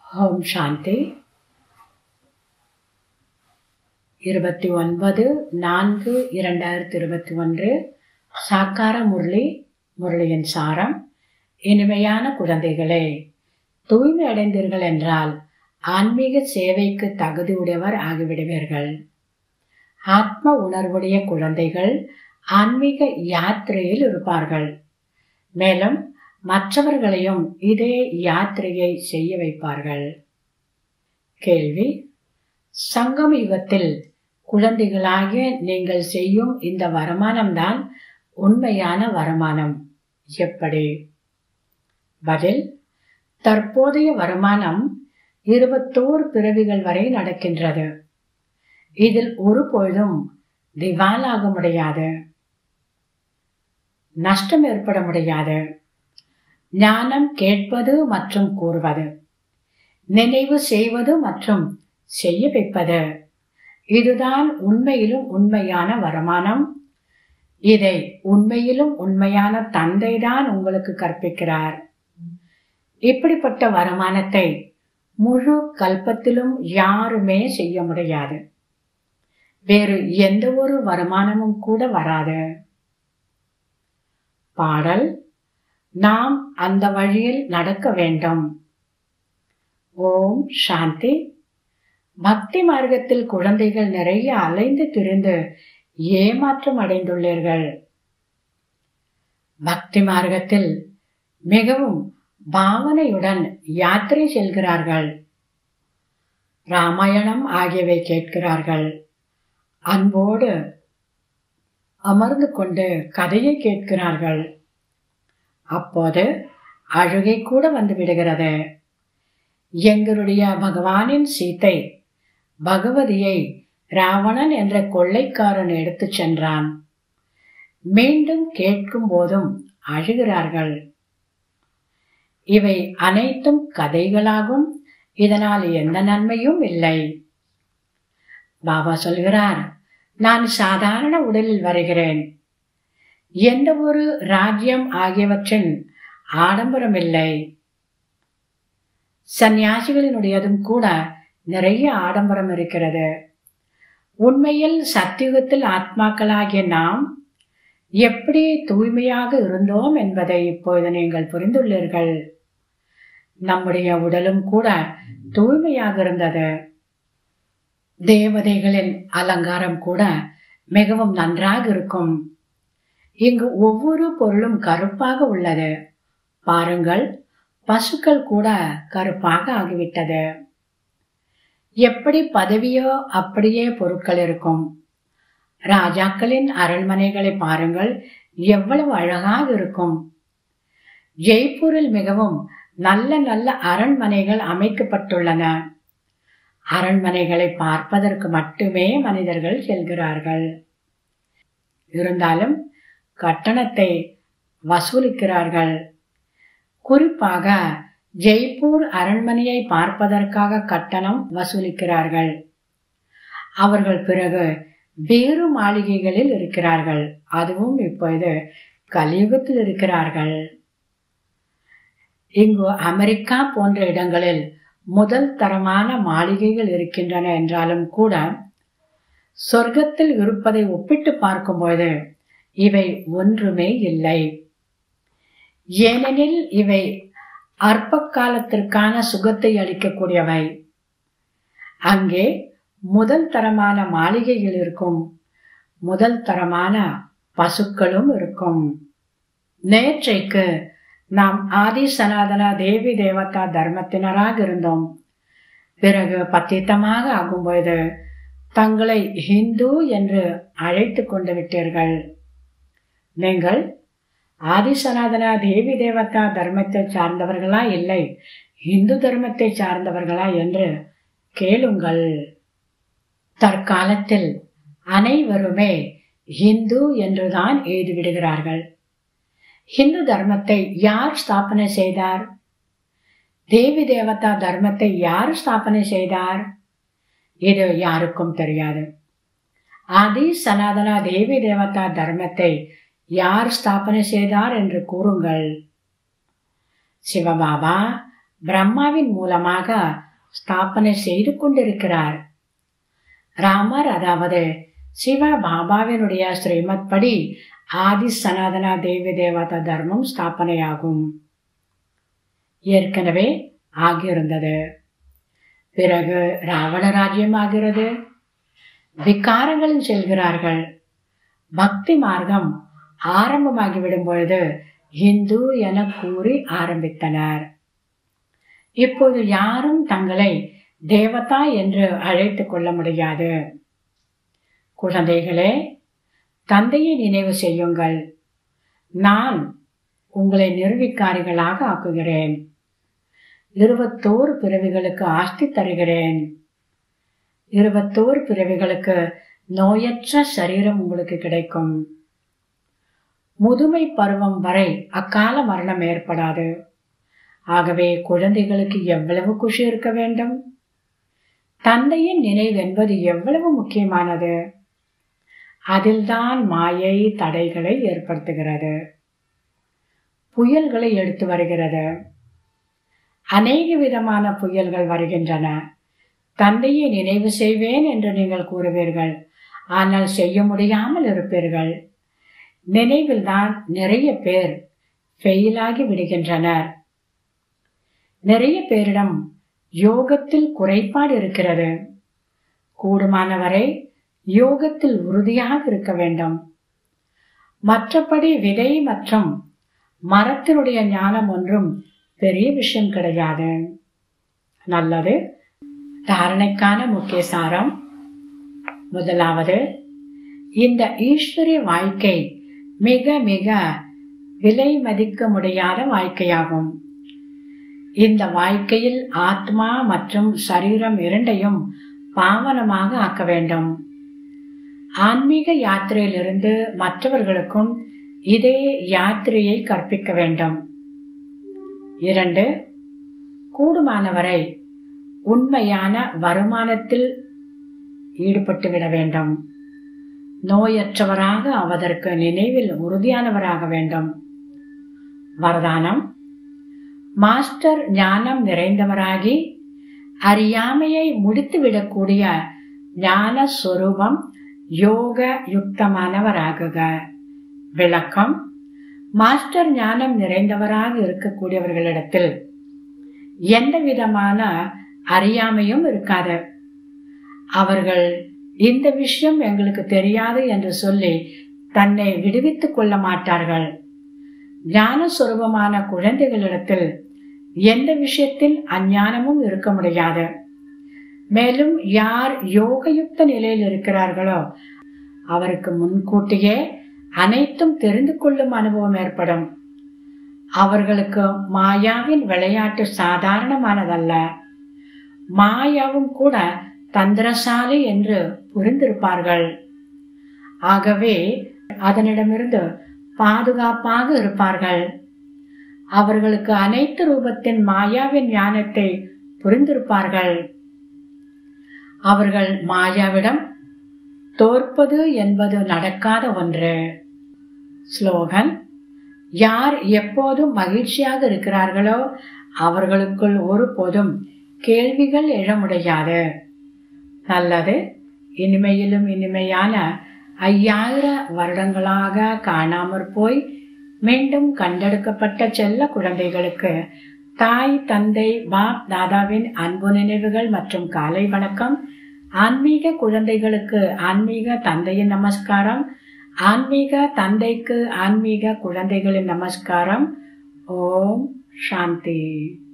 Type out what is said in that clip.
ஓம் சாந்தி இருபத்தி ஒன்பது நான்கு இரண்டாயிரத்தி இருபத்தி ஒன்று சாக்கார முரளி முரளியின் சாரம் இனிமையான குழந்தைகளே தூய்மை அடைந்தீர்கள் என்றால் ஆன்மீக சேவைக்கு தகுதியுடையவர் ஆகிவிடுவீர்கள் ஆத்ம உணர்வுடைய குழந்தைகள் ஆன்மீக யாத்திரையில் இருப்பார்கள் மேலும் மற்றவர்களையும் இதே யாத்திரையை செய்ய வைப்பார்கள் கேள்வி சங்கம் யுகத்தில் குழந்தைகளாகிய நீங்கள் செய்யும் இந்த வருமானம்தான் உண்மையான வருமானம் எப்படி பதில் தற்போதைய வருமானம் இருபத்தோரு பிறவிகள் வரை நடக்கின்றது இதில் ஒரு பொழுதும் திவாலாக முடியாது நஷ்டம் ஏற்பட முடியாது ஞானம் கேட்பது மற்றும் கூறுவது நினைவு செய்வது மற்றும் செய்ய வைப்பது இதுதான் உண்மையிலும் உண்மையான வருமானம் இதை உண்மையிலும் உண்மையான தந்தைதான் உங்களுக்கு கற்பிக்கிறார் இப்படிப்பட்ட வருமானத்தை முழு கல்பத்திலும் யாருமே செய்ய முடியாது வேறு எந்த ஒரு வருமானமும் கூட வராது பாடல் நாம் அந்த வழியில் நடக்க வேண்டும் ஓம் சாந்தி பக்தி மார்க்கத்தில் குழந்தைகள் நிறைய அலைந்து திரிந்து ஏமாற்றம் அடைந்துள்ளீர்கள் பக்தி மார்க்கத்தில் மிகவும் பாவனையுடன் யாத்திரை செல்கிறார்கள் ராமாயணம் ஆகியவை கேட்கிறார்கள் அன்போடு அமர்ந்து கொண்டு கதையை கேட்கிறார்கள் அப்போது அழுகை கூட வந்து விடுகிறது எங்களுடைய பகவானின் சீத்தை பகவதியை ராவணன் என்ற கொள்ளைக்காரன் எடுத்து சென்றான் மீண்டும் கேட்கும் போதும் அழுகிறார்கள் இவை அனைத்தும் கதைகளாகும் இதனால் எந்த நன்மையும் இல்லை பாபா சொல்கிறார் நான் சாதாரண உடலில் வருகிறேன் எந்த ஒரு ராஜ்யம் ஆகியவற்றின் ஆடம்பரம் இல்லை சந்நியாசிகளினுடையதும் கூட நிறைய ஆடம்பரம் இருக்கிறது உண்மையில் சத்தியுகத்தில் ஆத்மாக்களாகிய நாம் எப்படி தூய்மையாக இருந்தோம் என்பதை இப்போது நீங்கள் புரிந்துள்ளீர்கள் நம்முடைய உடலும் கூட தூய்மையாக இருந்தது தேவதைகளின் அலங்காரம் கூட மிகவும் நன்றாக இருக்கும் இங்கு ஒவ்வொரு பொருளும் கருப்பாக உள்ளது பாருங்கள் பசுக்கள் கூட கருப்பாக ஆகிவிட்டது எப்படி பதவியோ அப்படியே பொருட்கள் இருக்கும் ராஜாக்களின் அரண்மனைகளை பாருங்கள் எவ்வளவு அழகாக இருக்கும் ஜெய்ப்பூரில் மிகவும் நல்ல நல்ல அரண்மனைகள் அமைக்கப்பட்டுள்ளன அரண்மனைகளை பார்ப்பதற்கு மட்டுமே மனிதர்கள் செல்கிறார்கள் இருந்தாலும் கட்டணத்தை வசூலிக்கிறார்கள் குறிப்பாக ஜெய்ப்பூர் அரண்மனையை பார்ப்பதற்காக கட்டணம் வசூலிக்கிறார்கள் அவர்கள் பிறகு வேறு மாளிகைகளில் இருக்கிறார்கள் அதுவும் இப்பொழுது கலியுகத்தில் இருக்கிறார்கள் இங்கு அமெரிக்கா போன்ற இடங்களில் முதல் தரமான மாளிகைகள் இருக்கின்றன என்றாலும் கூட சொர்க்கத்தில் இருப்பதை ஒப்பிட்டு பார்க்கும்போது இவை ஒன்றுமே இல்லை ஏனெனில் இவை அற்ப காலத்திற்கான சுகத்தை அளிக்கக்கூடியவை அங்கே முதல் தரமான மாளிகைகள் இருக்கும் முதல் தரமான பசுக்களும் இருக்கும் நேற்றைக்கு நாம் ஆதி சனாதன தேவி தேவதா தர்மத்தினராக இருந்தோம் பிறகு பத்தித்தமாக ஆகும்போது தங்களை ஹிந்து என்று அழைத்து கொண்டு விட்டீர்கள் நீங்கள் ஆதி சனாதன தேவி தேவதா தர்மத்தை சார்ந்தவர்களா இல்லை இந்து தர்மத்தை சார்ந்தவர்களா என்று கேளுங்கள் தற்காலத்தில் அனைவருமே ஹிந்து என்றுதான் எழுதிவிடுகிறார்கள் ஹிந்து தர்மத்தை யார் ஸ்தாபனை செய்தார் தேவி தேவதா தர்மத்தை யார் ஸ்தாபனை செய்தார் இது யாருக்கும் தெரியாது ஆதி சனாதனா தேவி தேவதா தர்மத்தை யார் ஸ்தாபனை செய்தார் என்று கூறுங்கள் சிவபாபா பிரம்மாவின் மூலமாக ஸ்தாபனை செய்து கொண்டிருக்கிறார் ராமர் அதாவது சிவ பாபாவினுடைய ஸ்ரீமத் படி ஆதி சனாதன தேவி தேவதா தர்மம் ஸ்தாபனையாகும் ஏற்கனவே ஆகியிருந்தது பிறகு ராவண ராஜ்யம் ஆகிறது விகாரங்களில் செல்கிறார்கள் பக்தி மார்க்கம் ஆரம்பமாகிவிடும் பொழுது இந்து என கூறி ஆரம்பித்தனர் இப்போது யாரும் தங்களை தேவதா என்று அழைத்துக் கொள்ள முடியாது குழந்தைகளே தந்தையை நினைவு செய்யுங்கள் நான் உங்களை நிர்விக்காரிகளாக ஆக்குகிறேன் இருபத்தோரு பிறவிகளுக்கு ஆஸ்தி தருகிறேன் இருபத்தோரு பிறவிகளுக்கு நோயற்ற சரீரம் உங்களுக்கு கிடைக்கும் முதுமை பருவம் வரை அக்கால மரணம் ஏற்படாது ஆகவே குழந்தைகளுக்கு எவ்வளவு குஷி இருக்க வேண்டும் தந்தையின் நினைவு என்பது எவ்வளவு முக்கியமானது அதில்தான் மாயை தடைகளை ஏற்படுத்துகிறது புயல்களை எடுத்து வருகிறது அநேக விதமான புயல்கள் வருகின்றன தந்தையை நினைவு செய்வேன் என்று நீங்கள் கூறுவீர்கள் ஆனால் செய்ய முடியாமல் இருப்பீர்கள் நினைவில் தான் நிறைய பேர் ஃபெயிலாகி விடுகின்றனர் நிறைய பேரிடம் யோகத்தில் குறைபாடு இருக்கிறது கூடுமானவரை யோகத்தில் உறுதியாக இருக்க வேண்டும் மற்றபடி விதை மற்றும் மரத்தினுடைய ஞானம் ஒன்றும் பெரிய விஷயம் கிடையாது நல்லது தாரணைக்கான முக்கிய சாரம் முதலாவது இந்த ஈஸ்வரிய வாழ்க்கை மிக மிக விலை மதிக்க முடியாத வாழ்க்கையாகும் இந்த வாழ்க்கையில் ஆத்மா மற்றும் சரீரம் இரண்டையும் பாவனமாக ஆக்க வேண்டும் ஆன்மீக யாத்திரையிலிருந்து மற்றவர்களுக்கும் இதே யாத்திரையை கற்பிக்க வேண்டும் இரண்டு கூடுமானவரை உண்மையான வருமானத்தில் ஈடுபட்டு விட வேண்டும் நோயற்றவராக அவதற்கு நினைவில் உறுதியானவராக வேண்டும் வரதானம் மாஸ்டர் ஞானம் நிறைந்தவராகி அறியாமையை முடித்துவிடக்கூடிய ஞான சொரூபம் யோக யுக்தமானவராகுக விளக்கம் மாஸ்டர் ஞானம் நிறைந்தவராக இருக்கக்கூடியவர்களிடத்தில் எந்த விதமான அறியாமையும் இருக்காது அவர்கள் இந்த விஷயம் எங்களுக்கு தெரியாது என்று சொல்லி தன்னை விடுவித்துக் கொள்ள மாட்டார்கள் ஞான சுரூபமான குழந்தைகளிடத்தில் எந்த விஷயத்தில் அஞ்ஞானமும் இருக்க முடியாது மேலும் யார் யோகயுக்த நிலையில் இருக்கிறார்களோ அவருக்கு முன்கூட்டியே அனைத்தும் தெரிந்து கொள்ளும் அனுபவம் ஏற்படும் அவர்களுக்கு மாயாவின் விளையாட்டு சாதாரணமானதல்ல மாயாவும் கூட தந்திரசாலி என்று புரிந்திருப்பார்கள் ஆகவே அதனிடமிருந்து பாதுகாப்பாக இருப்பார்கள் அவர்களுக்கு அனைத்து ரூபத்தின் மாயாவின் ஞானத்தை புரிந்திருப்பார்கள் அவர்கள் மாயாவிடம் தோற்பது என்பது நடக்காத ஒன்று ஸ்லோகன் யார் எப்போதும் மகிழ்ச்சியாக இருக்கிறார்களோ அவர்களுக்குள் ஒருபோதும் கேள்விகள் எழ முடியாது நல்லது இனிமையிலும் இனிமையான ஐயாயிர வருடங்களாக காணாமற் போய் மீண்டும் கண்டெடுக்கப்பட்ட செல்ல குழந்தைகளுக்கு தாய் தந்தை பாப் தாதாவின் அன்பு நினைவுகள் மற்றும் காலை வணக்கம் ஆன்மீக குழந்தைகளுக்கு ஆன்மீக தந்தையின் நமஸ்காரம் ஆன்மீக தந்தைக்கு ஆன்மீக குழந்தைகளின் நமஸ்காரம் ஓம் சாந்தி